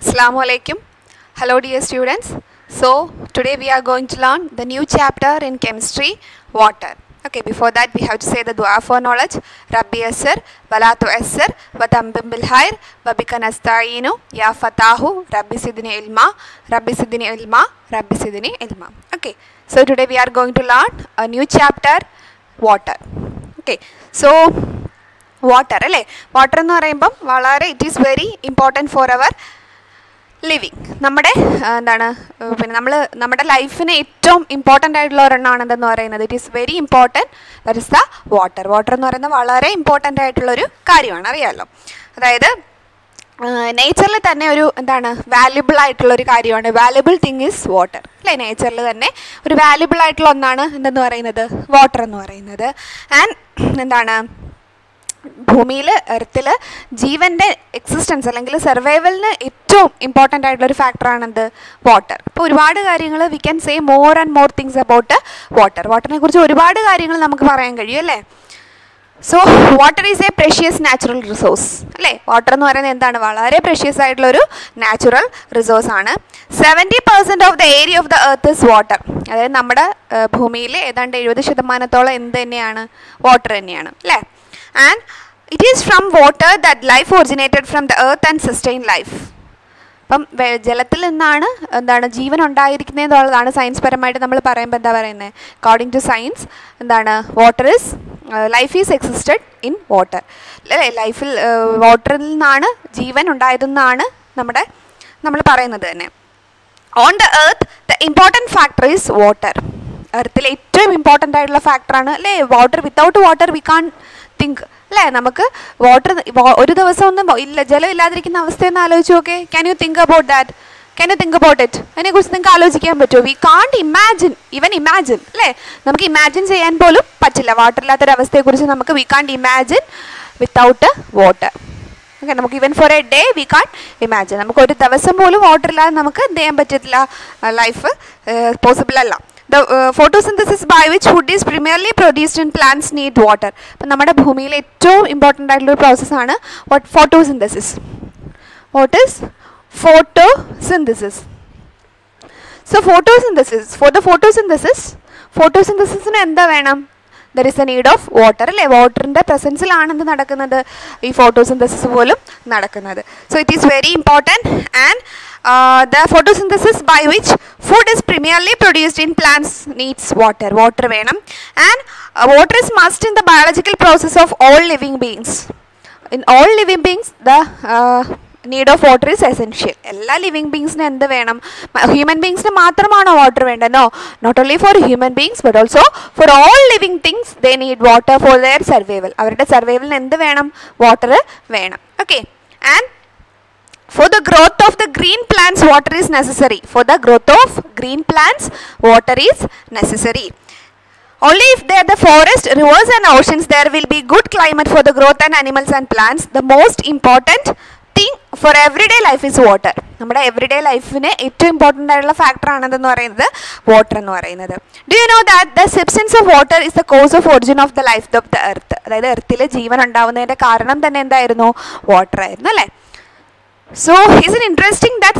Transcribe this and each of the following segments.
Assalamu alaikum. Hello dear students. So today we are going to learn the new chapter in chemistry, water. Okay, before that we have to say the dua for knowledge. Rabbi Yasser, Balatu Yasser, Watambim Bilhair, Babika Nasta'inu, Ya Fatahu, Rabbi Sidini Ilma, Rabbi Sidini Ilma, Rabbi Sidini Ilma. Okay, so today we are going to learn a new chapter, water. Okay, so water അല്ലേ water എന്ന് പറയുമ്പം വളരെ it is very important for our living നമ്മുടെ ആ, എന്താണ് ആ, പിന്നെ നമ്മൾ നമ്മുടെ ലൈഫിന് ഏറ്റവും ഇമ്പോർട്ടൻ്റ് ആയിട്ടുള്ള ഒരെണ്ണമാണ് എന്തെന്ന് പറയുന്നത് it is very important that is the water water എന്ന് പറയുന്നത് വളരെ ഇമ്പോർട്ടൻ്റ് ആയിട്ടുള്ളൊരു കാര്യമാണ് അറിയാമല്ലോ അതായത് നേച്ചറിൽ തന്നെ ഒരു എന്താണ് വാല്യുബിൾ ആയിട്ടുള്ള ഒരു കാര്യമാണ് വാല്യുബിൾ തിങ് ഈസ് വാട്ടർ അല്ലേ നേച്ചറിൽ തന്നെ ഒരു വാല്യുബിൾ ആയിട്ടുള്ള ഒന്നാണ് എന്തെന്ന് പറയുന്നത് വാട്ടർ എന്ന് പറയുന്നത് ആൻഡ് എന്താണ് ഭൂമിയിൽ എർത്തിൽ ജീവൻ്റെ എക്സിസ്റ്റൻസ് അല്ലെങ്കിൽ സർവൈവലിന് ഏറ്റവും ഇമ്പോർട്ടൻ്റ് ആയിട്ടുള്ള ഒരു ഫാക്ടറാണ് എന്ത് വാട്ടർ ഇപ്പോൾ ഒരുപാട് കാര്യങ്ങൾ we can say more and more things about water വാട്ടറിനെ കുറിച്ച് ഒരുപാട് കാര്യങ്ങൾ നമുക്ക് പറയാൻ കഴിയും അല്ലേ so water is a precious natural resource അല്ലേ വാട്ടർ എന്ന് പറയുന്നത് എന്താണ് വളരെ പ്രഷ്യസ് ആയിട്ടുള്ള ഒരു നാച്ചുറൽ റിസോഴ്സ് ആണ് seventy percent of the area of the earth is water അതായത് നമ്മുടെ ഭൂമിയിൽ ഏതാണ്ട് എഴുപത് ശതമാനത്തോളം എന്ത് തന്നെയാണ് വാട്ടർ തന്നെയാണ് അല്ലേ and it is from water that life originated from the earth and sustain life അപ്പം വെ- ജലത്തിൽ നിന്നാണ് എന്താണ് ജീവൻ ഉണ്ടായിരിക്കുന്നത് എന്നുള്ളതാണ് സയൻസ് പരമായിട്ട് നമ്മൾ പറയുമ്പോൾ എന്താ പറയുന്നത് അക്കോർഡിംഗ് ടു സയൻസ് എന്താണ് water is life is existed in water അല്ലേ ലൈഫിൽ വാട്ടറിൽ നിന്നാണ് ജീവൻ ഉണ്ടായതെന്നാണ് നമ്മുടെ നമ്മൾ പറയുന്നത് തന്നെ on the earth the important factor is water എർത്തിൽ ഏറ്റവും ഇമ്പോർട്ടൻ്റ് ആയിട്ടുള്ള ഫാക്ടറാണ് അല്ലേ water without water we can't think അല്ലേ നമുക്ക് വാട്ടർ ഒരു ദിവസം ഒന്നും വ- ഇല്ല ജലം ഇല്ലാതിരിക്കുന്ന അവസ്ഥയൊന്ന് ആലോചിച്ച് നോക്കേ can you think about that can you think about it അതിനെക്കുറിച്ച് നിങ്ങൾക്ക് ആലോചിക്കാൻ പറ്റുമോ V can't imagine even imagine അല്ലേ നമുക്ക് ഇമാജിൻ ചെയ്യാൻ പോലും പറ്റില്ല വാട്ടർ ഇല്ലാത്തൊരവസ്ഥയെക്കുറിച്ച് നമുക്ക് we can't imagine without water okay നമുക്ക് even for a day we can't imagine നമുക്ക് ഒരു ദിവസം പോലും വാട്ടർ ഇല്ലാതെ നമുക്ക് എന്ത് ചെയ്യാൻ പറ്റത്തില്ല ലൈഫ് പോസിബിൾ അല്ല the photosynthesis by which food is primarily produced in plants need water അപ്പം നമ്മുടെ ഭൂമിയിൽ ഏറ്റവും ഇമ്പോർട്ടൻ്റ് ആയിട്ടുള്ള ഒരു പ്രോസസ്സാണ് what photosynthesis what is photosynthesis so photosynthesis for the photosynthesis ഫോട്ടോസിന്തസിസിന് എന്താ വേണം there is a need of water അല്ലേ വാട്ടറിൻ്റെ പ്രസൻസിലാണ് എന്ത് നടക്കുന്നത് ഈ ഫോട്ടോസിന്തസിസ് പോലും നടക്കുന്നത് so it is very important and the photosynthesis by which food is primarily produced in plants needs water water വേണം and water is must in the biological process of all living beings in all living beings the need of water is essential എല്ലാ living ബീങ്സിന് എന്ത് വേണം human ബീങ്സിന് മാത്രമാണോ water വേണ്ടത് no not only for human beings but also for all living things they need water for their survival അവരുടെ സർവൈവലിന് എന്ത് വേണം വാട്ടർ വേണം okay and For the growth of the green plants, water is necessary. For the growth of green plants, water is necessary. Only if there are the forest, rivers and oceans, there will be good climate for the growth and animals and plants. The most important thing for everyday life is water. നമ്മുടെ everyday ലൈഫിന് ഏറ്റവും important ആയിട്ടുള്ള factor ആണെന്ന് പറയുന്നത് water എന്ന് പറയുന്നത് do you know that the substance of water is the cause of origin of the life of the earth അതായത് എർത്തിൽ ജീവൻ ഉണ്ടാവുന്നതിൻ്റെ കാരണം തന്നെ എന്തായിരുന്നു വാട്ടർ ആയിരുന്നു അല്ലേ So, is it interesting that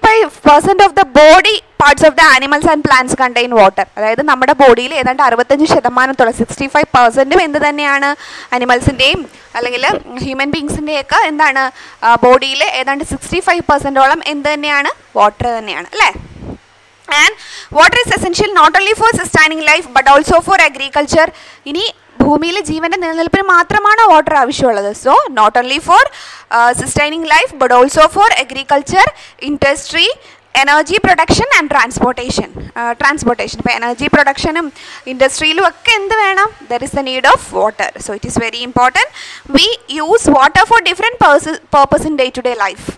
65% of the body parts of the animals and plants contain water? അതായത് നമ്മുടെ ബോഡിയിൽ ഏതാണ്ട് അറുപത്തഞ്ച് ശതമാനത്തോളം സിക്സ്റ്റി ഫൈവ് പെർസെൻറ്റും എന്ത് തന്നെയാണ് അനിമൽസിൻ്റെയും അല്ലെങ്കിൽ ഹ്യൂമൻ ബീങ്സിൻ്റെയൊക്കെ എന്താണ് ബോഡിയിൽ ഏതാണ്ട് സിക്സ്റ്റി ഫൈവ് പെർസെൻറ്റോളം എന്ത് തന്നെയാണ് വാട്ടർ തന്നെയാണ് അല്ലേ and water is essential not only for sustaining life but also for agriculture ഇനി ഭൂമിയിൽ ജീവൻ്റെ നിലനിൽപ്പിന് മാത്രമാണ് വാട്ടർ ആവശ്യമുള്ളത് so not only for sustaining life but also for agriculture industry energy production and transportation transportation ഇപ്പോൾ energy പ്രൊഡക്ഷനും ഇൻഡസ്ട്രിയിലും ഒക്കെ എന്ത് വേണം there is the need of water so it is very important we use water for different purpose in day to day life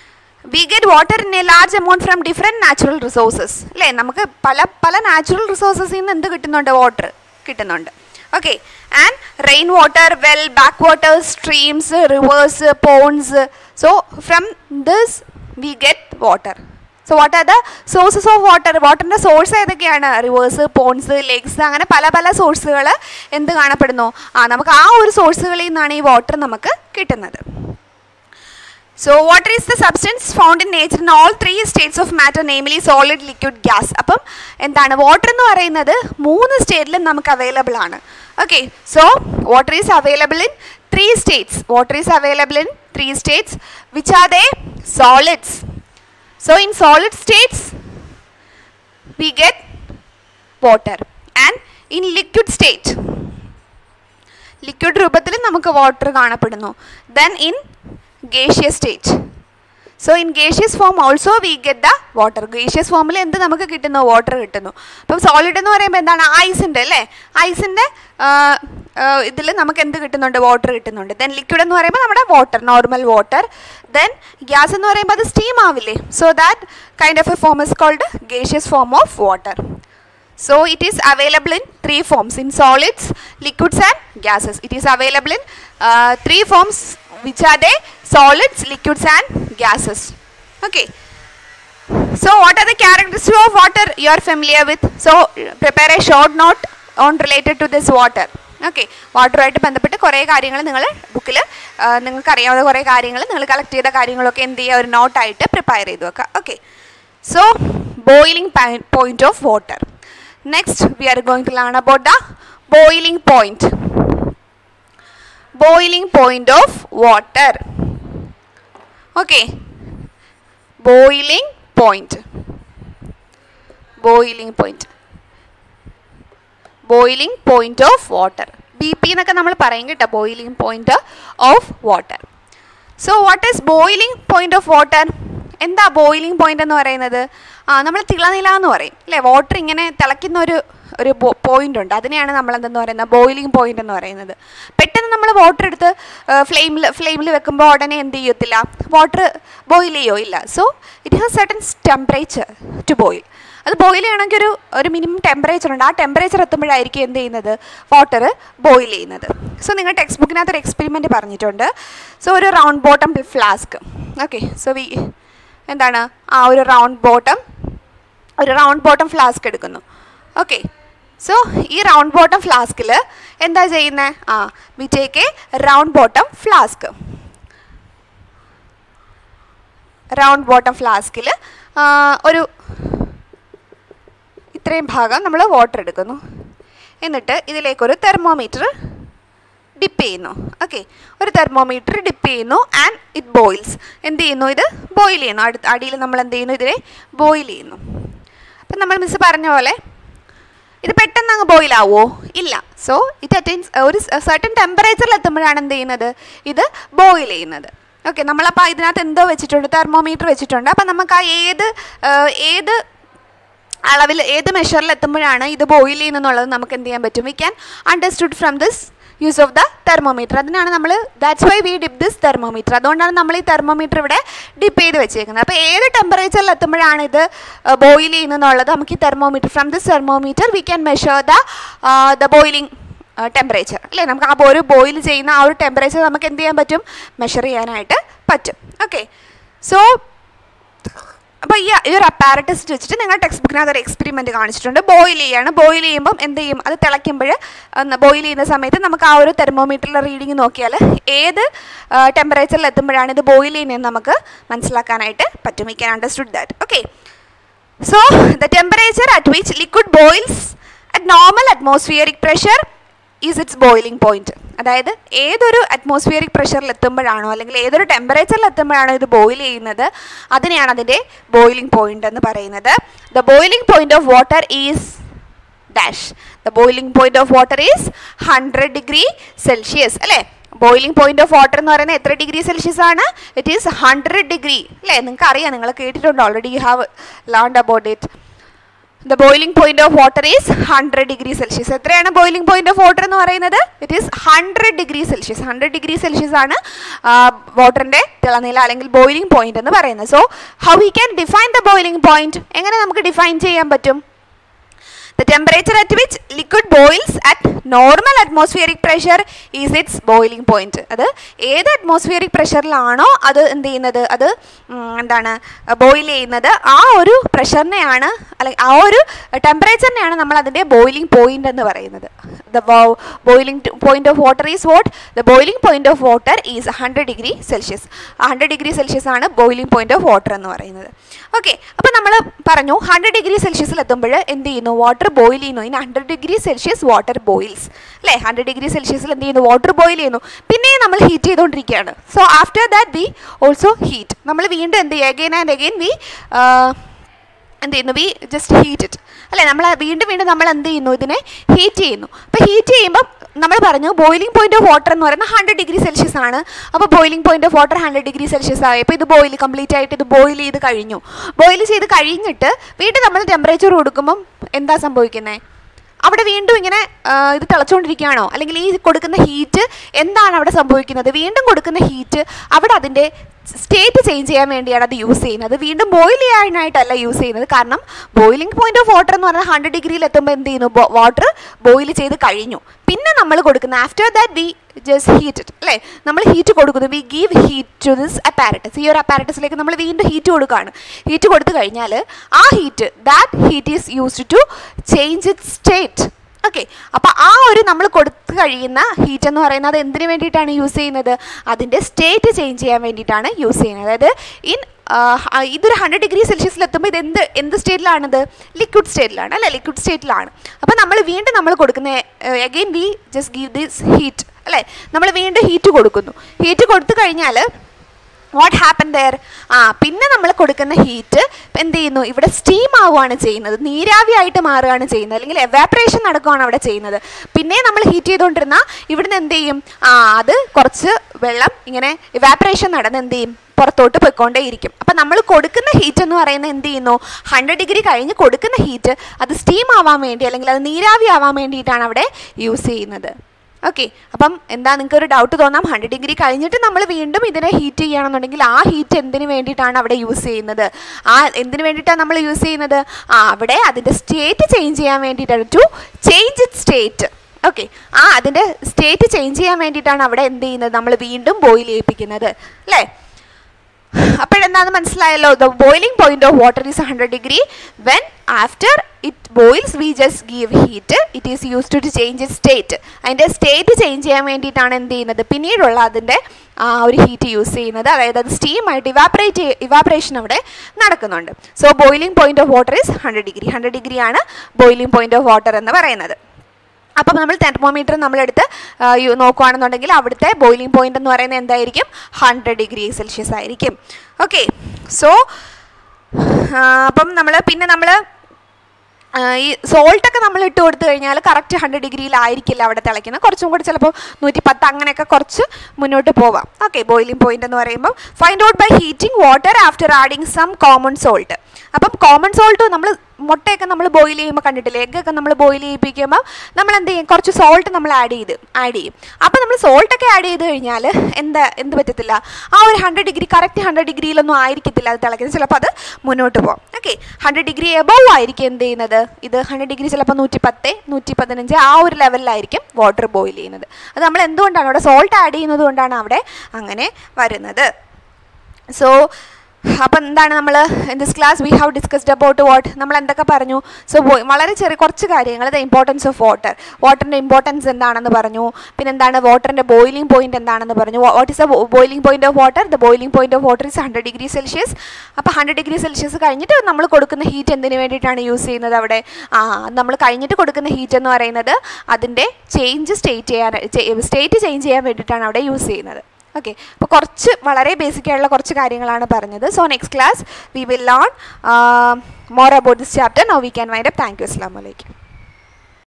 V get water in a large amount from different natural resources അല്ലേ നമുക്ക് പല പല natural റിസോഴ്സസിൽ നിന്ന് എന്ത് കിട്ടുന്നുണ്ട് water കിട്ടുന്നുണ്ട് okay and rain water well back water streams rivers ponds so from this we get water so what are the sources of water വാട്ടറിൻ്റെ source ഏതൊക്കെയാണ് റിവേഴ്സ് പോൺസ് ലേക്സ് അങ്ങനെ പല പല സോഴ്സുകൾ എന്ത് കാണപ്പെടുന്നു ആ നമുക്ക് ആ ഒരു സോഴ്സുകളിൽ നിന്നാണ് ഈ വാട്ടർ നമുക്ക് കിട്ടുന്നത് so water is the substance found in nature in all three states of matter namely solid liquid gas അപ്പം എന്താണ് വാട്ടർ എന്ന് പറയുന്നത് മൂന്ന് സ്റ്റേറ്റിലും നമുക്ക് അവൈലബിൾ ആണ് okay so water is available in three states water is available in three states which are they solids so in solid states we get water and in liquid state liquid രൂപത്തിൽ നമുക്ക് water കാണപ്പെടുന്നു then in gaseous state so in gaseous form also we get the water gaseous ഫോമിൽ എന്ത് നമുക്ക് കിട്ടുന്നു water കിട്ടുന്നു അപ്പം solid എന്ന് പറയുമ്പോൾ എന്താണ് ഐസിൻ്റെ അല്ലേ ഐസിൻ്റെ ഇതിൽ നമുക്ക് എന്ത് കിട്ടുന്നുണ്ട് വാട്ടർ കിട്ടുന്നുണ്ട് ദെൻ ലിക്വിഡ് എന്ന് പറയുമ്പോൾ നമ്മുടെ water normal water then gas എന്ന് പറയുമ്പോൾ അത് സ്റ്റീം ആവില്ലേ so that kind of a form is called gaseous form of water So it is available in three forms in solids, liquids and gases. It is available in uh, three forms which are they solids, liquids and gases. Okay. So what are the characteristics of water you are familiar with? So prepare a short note on related to this water. Okay വാട്ടറുമായിട്ട് ബന്ധപ്പെട്ട് കുറേ കാര്യങ്ങൾ നിങ്ങൾ ബുക്കിൽ നിങ്ങൾക്ക് അറിയാവുന്ന കുറേ കാര്യങ്ങൾ നിങ്ങൾ കളക്ട് ചെയ്ത കാര്യങ്ങളൊക്കെ എന്ത് ചെയ്യുക ഒരു നോട്ടായിട്ട് പ്രിപ്പയർ ചെയ്ത് വെക്കുക okay so boiling point of water Next, we are going to learn about the boiling point. Boiling point of water. Okay. Boiling point. Boiling point. Boiling point of water. B P എന്നൊക്കെ നമ്മൾ പറയും കേട്ടോ boiling point of water so what is boiling point of water എന്താ boiling point എന്ന് പറയുന്നത് ആ നമ്മൾ തിളനില എന്ന് പറയും അല്ലേ വാട്ടർ ഇങ്ങനെ തിളയ്ക്കുന്ന ഒരു ഒരു പോയിന്റ് ഉണ്ട് അതിനെയാണ് നമ്മൾ എന്തെന്ന് പറയുന്നത് ബോയിലിംഗ് പോയിന്റ് എന്ന് പറയുന്നത് പെട്ടെന്ന് നമ്മൾ വാട്ടർ എടുത്ത് ഫ്ലെയിമിൽ ഫ്ലെയിമിൽ വെക്കുമ്പോൾ ഉടനെ എന്ത് ചെയ്യത്തില്ല വാട്ടർ ബോയിൽ ചെയ്യോ ഇല്ല so it has certain temperature to boil അത് ബോയിൽ ചെയ്യണമെങ്കിൽ ഒരു ഒരു മിനിമം ടെമ്പറേച്ചർ ഉണ്ട് ആ ടെമ്പറേച്ചർ എത്തുമ്പോഴായിരിക്കും എന്ത് ചെയ്യുന്നത് വാട്ടർ ബോയിൽ ചെയ്യുന്നത് സോ നിങ്ങൾ ടെക്സ്റ്റ് ബുക്കിനകത്ത് ഒരു എക്സ്പെരിമെൻറ്റ് പറഞ്ഞിട്ടുണ്ട് സോ ഒരു round bottom flask okay so we എന്താണ് ആ ഒരു റൗണ്ട് ബോട്ടം ഒരു റൗണ്ട് ബോട്ടം ഫ്ലാസ്ക് എടുക്കുന്നു ഓക്കെ സോ ഈ റൗണ്ട് ബോട്ടം ഫ്ലാസ്കിൽ എന്താ ചെയ്യുന്നത് ആ we take a round bottom flask round bottom ഫ്ലാസ്കിൽ ഒരു ഇത്രയും ഭാഗം നമ്മൾ വാട്ടർ എടുക്കുന്നു എന്നിട്ട് ഇതിലേക്കൊരു തെർമോമീറ്റർ ഡിപ്പ് ചെയ്യുന്നു ഓക്കെ ഒരു തെർമോമീറ്റർ ഡിപ്പ് ചെയ്യുന്നു ആൻഡ് ഇറ്റ് ബോയിൽസ് എന്ത് ചെയ്യുന്നു ഇത് ബോയിൽ ചെയ്യുന്നു അടുത്ത അടിയിൽ നമ്മൾ എന്ത് ചെയ്യുന്നു ഇതിനെ ബോയിൽ ചെയ്യുന്നു അപ്പം നമ്മൾ മിസ് പറഞ്ഞ പോലെ ഇത് പെട്ടെന്ന് അങ്ങ് ബോയിൽ ആവുമോ ഇല്ല സോ ഇറ്റ് അറ്റൈൻസ് ഒരു സർട്ടൻ ടെമ്പറേച്ചറിൽ എത്തുമ്പോഴാണ് എന്ത് ചെയ്യുന്നത് ഇത് ബോയിൽ ചെയ്യുന്നത് ഓക്കെ നമ്മളപ്പോൾ ഇതിനകത്ത് എന്തോ വെച്ചിട്ടുണ്ട് തെർമോമീറ്റർ വെച്ചിട്ടുണ്ട് അപ്പം നമുക്ക് ആ ഏത് ഏത് അളവിൽ ഏത് മെഷറിൽ എത്തുമ്പോഴാണ് ഇത് ബോയിൽ ചെയ്യുന്നതെന്നുള്ളത് നമുക്ക് എന്ത് ചെയ്യാൻ പറ്റും we can understood from this use of the thermometer അതിനാണ് നമ്മൾ that's why we dip this thermometer അതുകൊണ്ടാണ് നമ്മൾ ഈ തെർമോമീറ്റർ ഇവിടെ ഡിപ്പ് ചെയ്ത് വെച്ചേക്കുന്നത് അപ്പോൾ ഏത് ടെമ്പറേച്ചറിൽ എത്തുമ്പോഴാണ് ഇത് ബോയിൽ ചെയ്യുന്നതെന്നുള്ളത് നമുക്ക് ഈ thermometer from this thermometer we can measure the the boiling temperature അല്ലേ നമുക്ക് ആ ഒരു ബോയിൽ ചെയ്യുന്ന ആ ഒരു ടെമ്പറേച്ചർ നമുക്ക് എന്ത് ചെയ്യാൻ പറ്റും മെഷർ ചെയ്യാനായിട്ട് പറ്റും ഓക്കെ സോ അപ്പോൾ ഈ ഈ ഒരു അപ്പാരറ്റസ് വെച്ചിട്ട് നിങ്ങൾ ടെക്സ്റ്റ് ബുക്കിനകത്ത് ഒരു എക്സ്പെരിമെൻറ്റ് കാണിച്ചിട്ടുണ്ട് ബോയിൽ ചെയ്യാണ് ബോയിൽ ചെയ്യുമ്പം എന്ത് ചെയ്യും അത് തിളയ്ക്കുമ്പോൾ ബോയിൽ ചെയ്യുന്ന സമയത്ത് നമുക്ക് ആ ഒരു തെർമോമീറ്ററിലെ റീഡിങ് നോക്കിയാൽ ഏത് ടെമ്പറേച്ചറിൽ എത്തുമ്പോഴാണ് ഇത് ബോയിൽ ചെയ്യുന്നതെന്ന് നമുക്ക് മനസ്സിലാക്കാനായിട്ട് പറ്റും we can understood that okay so the temperature at which liquid boils at normal atmospheric pressure is its boiling point അതായത് ഏതൊരു അറ്റ്മോസ്ഫിയറിക് പ്രഷറിൽ എത്തുമ്പോഴാണോ അല്ലെങ്കിൽ ഏതൊരു ടെമ്പറേച്ചറിൽ എത്തുമ്പോഴാണോ ഇത് ബോയിൽ ചെയ്യുന്നത് അതിനെയാണ് അതിൻ്റെ ബോയിലിംഗ് പോയിന്റ് എന്ന് പറയുന്നത് the boiling point of water is dash the boiling point of water is hundred degree Celsius അല്ലേ ബോയിലിംഗ് പോയിന്റ് ഓഫ് വാട്ടർ എന്ന് പറയുന്നത് എത്ര ഡിഗ്രി സെൽഷ്യസ് ആണ് ഇറ്റ് ഈസ് ഹൺഡ്രഡ് ഡിഗ്രി അല്ലേ നിങ്ങൾക്ക് അറിയാം നിങ്ങൾ കേട്ടിട്ടുണ്ട് already you have learned about it the boiling point of water is hundred degree Celsius എത്രയാണ് ബോയിലിംഗ് പോയിന്റ് ഓഫ് വാട്ടർ എന്ന് പറയുന്നത് it is hundred degree Celsius hundred degree Celsius ആണ് വാട്ടറിൻ്റെ തിളനില അല്ലെങ്കിൽ ബോയിലിംഗ് പോയിന്റ് എന്ന് പറയുന്നത് so how we can define the boiling point എങ്ങനെ നമുക്ക് ഡിഫൈൻ ചെയ്യാൻ പറ്റും The temperature at which liquid boils at normal atmospheric pressure is its boiling point. അത് ഏത് അറ്റ്മോസ്ഫിയറിക് പ്രഷറിലാണോ അത് എന്ത് ചെയ്യുന്നത് അത് എന്താണ് ബോയിൽ ചെയ്യുന്നത് ആ ഒരു പ്രഷറിനെയാണ് അല്ലെങ്കിൽ ആ ഒരു ടെമ്പറേച്ചറിനെയാണ് നമ്മൾ അതിൻ്റെ ബോയിലിംഗ് പോയിന്റ് എന്ന് പറയുന്നത് the bo- boiling t- point of water is what the boiling point of water is 100 degree celsius 100 degree celsius ആണ് boiling point of water എന്ന് പറയുന്നത് ഓക്കെ അപ്പോൾ നമ്മൾ പറഞ്ഞു ഹൺഡ്രഡ് ഡിഗ്രി സെൽഷ്യസിൽ എത്തുമ്പോൾ എന്ത് ചെയ്യുന്നു വാട്ടർ ബോയിൽ ചെയ്യുന്നു ഇനി hundred degree Celsius water boils അല്ലേ ഹൺഡ്രഡ് ഡിഗ്രി സെൽഷ്യസിൽ എന്ത് ചെയ്യുന്നു വാട്ടർ ബോയിൽ ചെയ്യുന്നു പിന്നെ നമ്മൾ ഹീറ്റ് ചെയ്തുകൊണ്ടിരിക്കുകയാണ് so after that we also heat നമ്മൾ വീണ്ടും എന്ത് ചെയ്യുക അഗെയിൻ ആൻഡ് അഗെയിൻ വി എന്ത് ചെയ്യുന്നു വി ജസ്റ്റ് ഹീറ്റ് ഇറ്റ് അല്ലേ നമ്മൾ വീണ്ടും വീണ്ടും നമ്മൾ എന്ത് ചെയ്യുന്നു ഇതിനെ ഹീറ്റ് ചെയ്യുന്നു അപ്പോൾ ഹീറ്റ് ചെയ്യുമ്പോൾ നമ്മൾ പറഞ്ഞു ബോയിലിംഗ് പോയിന്റ് ഓഫ് വാട്ടർ എന്ന് പറയുന്നത് ഹൺഡ്രഡ് ഡിഗ്രി സെൽഷ്യസ് ആണ് അപ്പോൾ boiling point of water hundred degree Celsius ആയപ്പോൾ ഇത് ബോയിൽ കംപ്ലീറ്റ് ആയിട്ട് ഇത് ബോയിൽ ചെയ്ത് കഴിഞ്ഞു ബോയിൽ ചെയ്ത് കഴിഞ്ഞിട്ട് വീണ്ടും നമ്മൾ ടെമ്പറേച്ചർ കൊടുക്കുമ്പം എന്താ സംഭവിക്കുന്നത് അവിടെ വീണ്ടും ഇങ്ങനെ ആ, ഇത് തിളച്ചുകൊണ്ടിരിക്കുകയാണോ അല്ലെങ്കിൽ ഈ കൊടുക്കുന്ന ഹീറ്റ് എന്താണ് അവിടെ സംഭവിക്കുന്നത് വീണ്ടും കൊടുക്കുന്ന ഹീറ്റ് അവിടെ അതിൻ്റെ സ്റ്റേറ്റ് ചേഞ്ച് ചെയ്യാൻ വേണ്ടിയാണ് അത് യൂസ് ചെയ്യുന്നത് വീണ്ടും ബോയിൽ ചെയ്യാനായിട്ടല്ല യൂസ് ചെയ്യുന്നത് കാരണം ബോയിലിംഗ് പോയിന്റ് ഓഫ് വാട്ടർ എന്ന് പറഞ്ഞാൽ ഹൺഡ്രഡ് ഡിഗ്രിയിൽ എത്തുമ്പോൾ എന്ത് ചെയ്യുന്നു വാട്ടർ ബോയിൽ ചെയ്ത് കഴിഞ്ഞു പിന്നെ നമ്മൾ കൊടുക്കുന്ന after that we just heat it അല്ലേ നമ്മൾ ഹീറ്റ് കൊടുക്കുന്നു we give heat to this apparatus ഈ ഒരു അപ്പാരറ്റസിലേക്ക് നമ്മൾ വീണ്ടും ഹീറ്റ് കൊടുക്കുകയാണ് ഹീറ്റ് കൊടുത്തു കഴിഞ്ഞാൽ ആ heat that heat is used to change it state okay അപ്പോൾ ആ ഒരു നമ്മൾ കൊടുത്തു കഴിയുന്ന ഹീറ്റ് എന്ന് പറയുന്നത് എന്തിനു വേണ്ടിയിട്ടാണ് യൂസ് ചെയ്യുന്നത് അതിൻ്റെ സ്റ്റേറ്റ് ചേഞ്ച് ചെയ്യാൻ വേണ്ടിയിട്ടാണ് യൂസ് ചെയ്യുന്നത് അതായത് ഇൻ ഇതൊരു ഹൺഡ്രഡ് ഡിഗ്രി സെൽഷ്യസിൽ എത്തുമ്പോൾ ഇത് എന്ത് എന്ത് സ്റ്റേറ്റിലാണിത് ലിക്വിഡ് സ്റ്റേറ്റിലാണ് അല്ലേ ലിക്വിഡ് സ്റ്റേറ്റിലാണ് അപ്പോൾ നമ്മൾ വീണ്ടും നമ്മൾ കൊടുക്കുന്ന again we just give this heat അല്ലേ നമ്മൾ വീണ്ടും ഹീറ്റ് കൊടുക്കുന്നു ഹീറ്റ് കൊടുത്തു കഴിഞ്ഞാൽ വാട്ട് ഹാപ്പൻ ദയർ ആ പിന്നെ നമ്മൾ കൊടുക്കുന്ന ഹീറ്റ് എന്ത് ചെയ്യുന്നു ഇവിടെ സ്റ്റീം ആവുകയാണ് ചെയ്യുന്നത് നീരാവിയായിട്ട് മാറുകയാണ് ചെയ്യുന്നത് അല്ലെങ്കിൽ എവാപ്രേഷൻ നടക്കുകയാണ് അവിടെ ചെയ്യുന്നത് പിന്നെ നമ്മൾ ഹീറ്റ് ചെയ്തുകൊണ്ടിരുന്ന ഇവിടുന്ന് എന്ത് ചെയ്യും ആ അത് കുറച്ച് വെള്ളം ഇങ്ങനെ ഇവാപ്രേഷൻ നടന്ന് എന്ത് ചെയ്യും പുറത്തോട്ട് പോയിക്കൊണ്ടേയിരിക്കും അപ്പം നമ്മൾ കൊടുക്കുന്ന ഹീറ്റ് എന്ന് പറയുന്നത് എന്ത് ചെയ്യുന്നു ഹൺഡ്രഡ് ഡിഗ്രി കഴിഞ്ഞ് കൊടുക്കുന്ന ഹീറ്റ് അത് സ്റ്റീം ആവാൻ വേണ്ടി അല്ലെങ്കിൽ അത് നീരാവി ആവാൻ വേണ്ടിയിട്ടാണ് അവിടെ യൂസ് ചെയ്യുന്നത് ഓക്കെ അപ്പം എന്താ നിങ്ങൾക്ക് ഒരു ഡൗട്ട് തോന്നാം ഹൺഡ്രഡ് ഡിഗ്രി കഴിഞ്ഞിട്ട് നമ്മൾ വീണ്ടും ഇതിനെ ഹീറ്റ് ചെയ്യണമെന്നുണ്ടെങ്കിൽ ആ ഹീറ്റ് എന്തിനു വേണ്ടിയിട്ടാണ് അവിടെ യൂസ് ചെയ്യുന്നത് ആ എന്തിനു വേണ്ടിയിട്ടാണ് നമ്മൾ യൂസ് ചെയ്യുന്നത് ആ അവിടെ അതിൻ്റെ സ്റ്റേറ്റ് ചേഞ്ച് ചെയ്യാൻ വേണ്ടിയിട്ടാണ് to change it state okay ആ അതിൻ്റെ സ്റ്റേറ്റ് ചേഞ്ച് ചെയ്യാൻ വേണ്ടിയിട്ടാണ് അവിടെ എന്ത് ചെയ്യുന്നത് നമ്മൾ വീണ്ടും ബോയിൽ ചെയ്യിപ്പിക്കുന്നത് അല്ലേ അപ്പോഴെന്താണെന്ന് മനസ്സിലായല്ലോ the boiling point of water is hundred degree when after it boils we just give heat it is use to change it state അതിൻ്റെ സ്റ്റേറ്റ് ചേഞ്ച് ചെയ്യാൻ വേണ്ടിയിട്ടാണ് എന്ത് ചെയ്യുന്നത് പിന്നീടുള്ള അതിൻ്റെ ആ ഒരു ഹീറ്റ് യൂസ് ചെയ്യുന്നത് അതായത് അത് സ്റ്റീമായിട്ട് ഇവാപ്പറേറ്റ് ഇവാപ്പറേഷൻ അവിടെ നടക്കുന്നുണ്ട് so boiling point of water is hundred degree hundred ഡിഗ്രിയാണ് ബോയിലിംഗ് പോയിന്റ് ഓഫ് വാട്ടർ എന്ന് പറയുന്നത് അപ്പം നമ്മൾ തെർമോമീറ്റർ നമ്മളെടുത്ത് ആ, യു- നോക്കുകയാണെന്നുണ്ടെങ്കിൽ അവിടുത്തെ ബോയിലിംഗ് പോയിന്റ് എന്ന് പറയുന്നത് എന്തായിരിക്കും ഹൺഡ്രഡ് ഡിഗ്രി സെൽഷ്യസ് ആയിരിക്കും ഓക്കെ സോ അപ്പം നമ്മൾ പിന്നെ നമ്മൾ ഈ സോൾട്ടൊക്കെ നമ്മൾ ഇട്ട് കൊടുത്തു കഴിഞ്ഞാൽ കറക്റ്റ് ഹൺഡ്രഡ് ഡിഗ്രിയിലായിരിക്കില്ല അവിടെ തിളയ്ക്കുന്നത് കുറച്ചും കൂടി ചിലപ്പോൾ നൂറ്റി പത്ത് അങ്ങനെയൊക്കെ കുറച്ച് മുന്നോട്ട് പോവാം ഓക്കെ ബോയിലിംഗ് പോയിന്റ് എന്ന് പറയുമ്പോൾ find out by heating water after adding some common salt അപ്പം കോമൺ സോൾട്ട് നമ്മൾ മുട്ടയൊക്കെ നമ്മൾ ബോയിൽ ചെയ്യുമ്പോൾ കണ്ടിട്ടില്ലേ എഗ്ഗൊക്കെ നമ്മൾ ബോയിൽ ചെയ്യിപ്പിക്കുമ്പോൾ നമ്മൾ എന്ത് ചെയ്യും കുറച്ച് സോൾട്ട് നമ്മൾ ആഡ് ചെയ്ത് ആഡ് ചെയ്യും അപ്പോൾ നമ്മൾ സോൾട്ടൊക്കെ ആഡ് ചെയ്ത് കഴിഞ്ഞാൽ എന്താ എന്ത് പറ്റത്തില്ല ആ ഒരു ഹൺഡ്രഡ് ഡിഗ്രി കറക്റ്റ് ഹൺഡ്രഡ് ഡിഗ്രിയിലൊന്നും ആയിരിക്കത്തില്ല അത് തിളയ്ക്കുന്നത് ചിലപ്പോൾ അത് മുന്നോട്ട് പോകും ഓക്കെ ഹൺഡ്രഡ് ഡിഗ്രി എബവ് ആയിരിക്കും എന്ത് ചെയ്യുന്നത് ഇത് ഹൺഡ്രഡ് ഡിഗ്രി ചിലപ്പോൾ നൂറ്റി പത്ത് നൂറ്റി പതിനഞ്ച് ആ ഒരു ലെവലിലായിരിക്കും വാട്ടർ ബോയിൽ ചെയ്യുന്നത് അത് നമ്മൾ എന്തുകൊണ്ടാണ് അവിടെ സോൾട്ട് ആഡ് ചെയ്യുന്നത് കൊണ്ടാണ് അവിടെ അങ്ങനെ വരുന്നത് സോ അപ്പം എന്താണ് നമ്മൾ in this class we have discussed about what നമ്മൾ എന്തൊക്കെ പറഞ്ഞു സോ വളരെ ചെറിയ കുറച്ച് കാര്യങ്ങൾ ദ ഇമ്പോർട്ടൻസ് ഓഫ് വാട്ടർ വാട്ടറിൻ്റെ ഇമ്പോർട്ടൻസ് എന്താണെന്ന് പറഞ്ഞു പിന്നെ എന്താണ് വാട്ടറിൻ്റെ ബോയിലിംഗ് പോയിന്റ് എന്താണെന്ന് പറഞ്ഞു what is the boiling point of water the boiling point of water is hundred degree Celsius അപ്പോൾ ഹൺഡ്രഡ് ഡിഗ്രി സെൽഷ്യസ് കഴിഞ്ഞിട്ട് നമ്മൾ കൊടുക്കുന്ന ഹീറ്റ് എന്തിനു വേണ്ടിയിട്ടാണ് യൂസ് ചെയ്യുന്നത് അവിടെ ആ നമ്മൾ കഴിഞ്ഞിട്ട് കൊടുക്കുന്ന ഹീറ്റ് എന്ന് പറയുന്നത് അതിൻ്റെ ചേഞ്ച് സ്റ്റേറ്റ് ചെയ്യാൻ സ്റ്റേറ്റ് ചേഞ്ച് ചെയ്യാൻ വേണ്ടിയിട്ടാണ് അവിടെ യൂസ് ചെയ്യുന്നത് ഓക്കെ അപ്പോൾ കുറച്ച് വളരെ ബേസിക് ആയിട്ടുള്ള കുറച്ച് കാര്യങ്ങളാണ് പറഞ്ഞത് so next class we will learn more about this chapter no we can wind up thank you അസ്ലാം വലൈക്കും